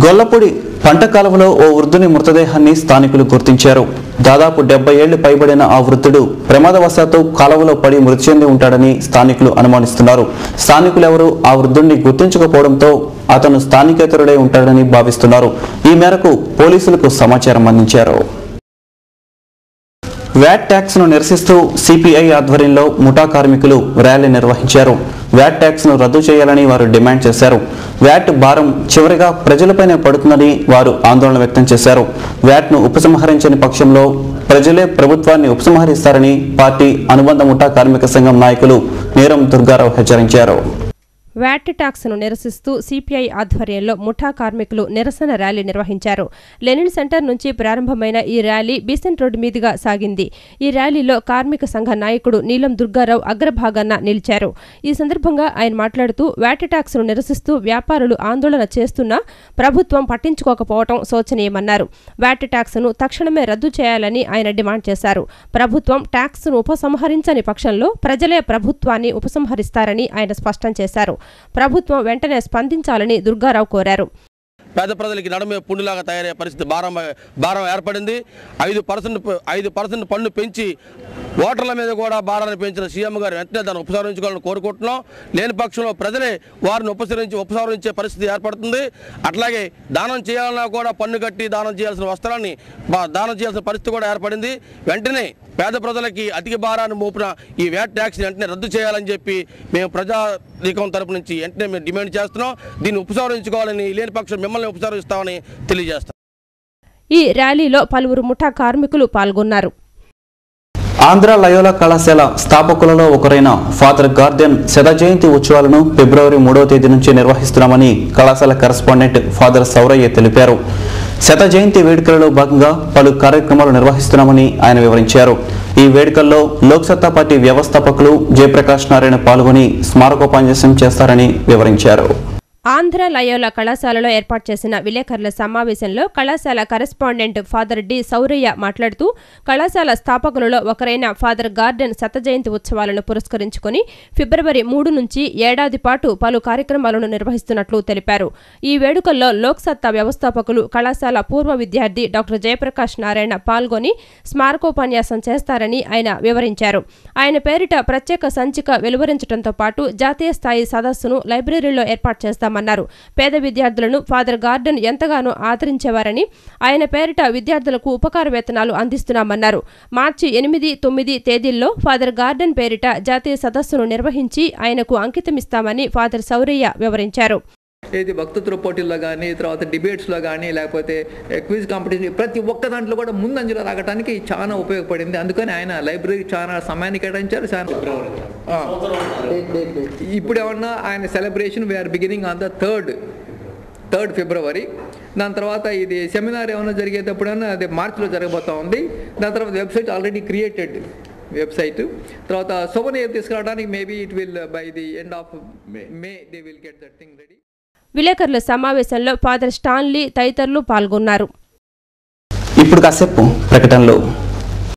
గొల్లపూడి పంట కాలువలో ఓ వృద్ధుని మృతదేహాన్ని స్థానికులు గుర్తించారు దాదాపు డెబ్బై ఏళ్లు పైబడిన ఆ వృద్ధుడు ప్రమాదవశాత్తు కాలువలో పడి మృతి చెంది ఉంటాడని స్థానికులు అనుమానిస్తున్నారు స్థానికులెవరూ ఆ వృద్ధుడిని గుర్తించకపోవడంతో అతను స్థానికేతరుడై ఉంటాడని భావిస్తున్నారు ఈ మేరకు పోలీసులకు సమాచారం అందించారు వ్యాట్ ట్యాక్స్ ను నిరసిస్తూ సిపిఐ ఆధ్వర్యంలో ముఠా కార్మికులు ర్యాలీ నిర్వహించారు వ్యాట్ ట్యాక్స్ ను రద్దు చేయాలని వారు డిమాండ్ చేశారు వ్యాట్ భారం చివరిగా ప్రజలపైనే పడుతుందని వారు ఆందోళన వ్యక్తం చేశారు వ్యాట్ ను ఉపసంహరించని పక్షంలో ప్రజలే ప్రభుత్వాన్ని ఉపసంహరిస్తారని పార్టీ అనుబంధ ముఠా కార్మిక సంఘం నాయకులు నీరం దుర్గారావు హెచ్చరించారు వ్యాట్ ట్యాక్స్ను నిరసిస్తూ సిపిఐ ఆధ్వర్యంలో ముఠా కార్మికులు నిరసన ర్యాలీ నిర్వహించారు లెనిన్ సెంటర్ నుంచి ప్రారంభమైన ఈ ర్యాలీ బీసెంట్ రోడ్డు మీదుగా సాగింది ఈ ర్యాలీలో కార్మిక సంఘ నాయకుడు నీలం దుర్గారావు అగ్రభాగాన నిలిచారు ఈ సందర్భంగా ఆయన మాట్లాడుతూ వ్యాట్ ట్యాక్స్ను నిరసిస్తూ వ్యాపారులు ఆందోళన చేస్తున్నా ప్రభుత్వం పట్టించుకోకపోవడం శోచనీయమన్నారు వ్యాట్ ట్యాక్స్ను తక్షణమే రద్దు చేయాలని ఆయన డిమాండ్ చేశారు ప్రభుత్వం ట్యాక్స్ను ఉపసంహరించని పక్షంలో ప్రజలే ప్రభుత్వాన్ని ఉపసంహరిస్తారని ఆయన స్పష్టం చేశారు ప్రభుత్వం వెంటనే స్పందించాలని దుర్గారావు కోరారు పేద ప్రజలకి నడమే పుండులాగా తయారయ్యే పరిస్థితి భారం భారం ఏర్పడింది ఐదు పర్సెంట్ ఐదు పర్సెంట్ పన్ను పెంచి ఓటర్ల మీద కూడా భారాన్ని పెంచిన సీఎం గారు వెంటనే దాన్ని ఉపసంహరించుకోవాలని కోరుకుంటున్నాం లేని పక్షంలో ప్రజలే వారిని ఉపసరించి ఉపసంహరించే పరిస్థితి ఏర్పడుతుంది అట్లాగే దానం చేయాలన్నా కూడా పన్ను కట్టి దానం చేయాల్సిన వస్త్రాన్ని బా- దానం చేయాల్సిన పరిస్థితి కూడా ఏర్పడింది వెంటనే పేద ప్రజలకి అధిక భారాన్ని మోపిన ఈ వ్యాట్ ట్యాక్స్ వెంటనే రద్దు చేయాలని చెప్పి మేము ప్రజానీకం తరపు నుంచి వెంటనే మేము డిమాండ్ చేస్తున్నాం దీన్ని ఉపసంహరించుకోవాలని లేని పక్షం మిమ్మల్ని ఉపసంహరిస్తామని తెలియజేస్తాం ఈ ర్యాలీలో పలువురు ముఠా కార్మికులు పాల్గొన్నారు ఆంధ్ర లయోలా కళాశాల స్థాపకులలో ఒకరైన ఫాదర్ గార్డెన్ శత జయంతి ఉత్సవాలను ఫిబ్రవరి మూడవ తేదీ నుంచి నిర్వహిస్తున్నామని కళాశాల కరెస్పాండెంట్ ఫాదర్ సౌరయ్య తెలిపారు శత జయంతి వేడుకలలో భాగంగా పలు కార్యక్రమాలు నిర్వహిస్తున్నామని ఆయన వివరించారు ఈ వేడుకల్లో లోక్సత్తా పార్టీ వ్యవస్థాపకులు జయప్రకాష్ నారాయణ పాల్గొని స్మారకోపన్యాసం చేస్తారని వివరించారు ఆంధ్ర లయోలా కళాశాలలో ఏర్పాటు చేసిన విలేకరుల సమావేశంలో కళాశాల కరెస్పాండెంట్ ఫాదర్ డి సౌరయ్య మాట్లాడుతూ కళాశాల స్థాపకులలో ఒకరైన ఫాదర్ గార్డెన్ శత జయంతి ఉత్సవాలను పురస్కరించుకొని ఫిబ్రవరి మూడు నుంచి ఏడాది పాటు పలు కార్యక్రమాలను నిర్వహిస్తున్నట్లు తెలిపారు ఈ వేడుకల్లో లోక్సత్తా వ్యవస్థాపకులు కళాశాల పూర్వ విద్యార్థి డాక్టర్ జయప్రకాష్ నారాయణ పాల్గొని స్మారకోపన్యాసం చేస్తారని ఆయన వివరించారు ఆయన పేరిట ప్రత్యేక సంచిక వెలువరించడంతో పాటు జాతీయ స్థాయి సదస్సును లైబ్రరీలో ఏర్పాటు చేస్తామన్నారు పేద విద్యార్థులను ఫాదర్ గార్డెన్ ఎంతగానో ఆదరించేవారని ఆయన పేరిట విద్యార్థులకు ఉపకార వేతనాలు అందిస్తున్నామన్నారు మార్చి ఎనిమిది తొమ్మిది తేదీల్లో ఫాదర్ గార్డెన్ పేరిట జాతీయ సదస్సును నిర్వహించి ఆయనకు అంకితమిస్తామని ఫాదర్ సౌరయ్య వివరించారు ఏది వక్తృత్వ పోటీల్లో కానీ తర్వాత డిబేట్స్లో కానీ లేకపోతే క్విజ్ కాంపిటీషన్ ప్రతి ఒక్క దాంట్లో కూడా ముందంజలో రాగడానికి చాలా ఉపయోగపడింది అందుకని ఆయన లైబ్రరీకి చాలా సమయాన్ని కేటాయించారు చాలా ఆ. ఇప్పుడు ఏమన్నా ఆయన celebration we're beginning on the third third February దాని తర్వాత ఇది సెమినార్ ఏమైనా జరిగేటప్పుడైనా అది మార్చిలో జరగబోతా ఉంది దాని తర్వాత వెబ్సైట్ ఆల్రెడీ క్రియేటెడ్ వెబ్సైట్ తర్వాత సోవనియర్ తీసుకురావడానికి maybe it will by the end of May they will get that thing ready విలేకరుల సమావేశంలో ఫాదర్ స్టాన్లీ తదితరులు పాల్గొన్నారు ఇప్పుడు కాసేపు ప్రకటనలు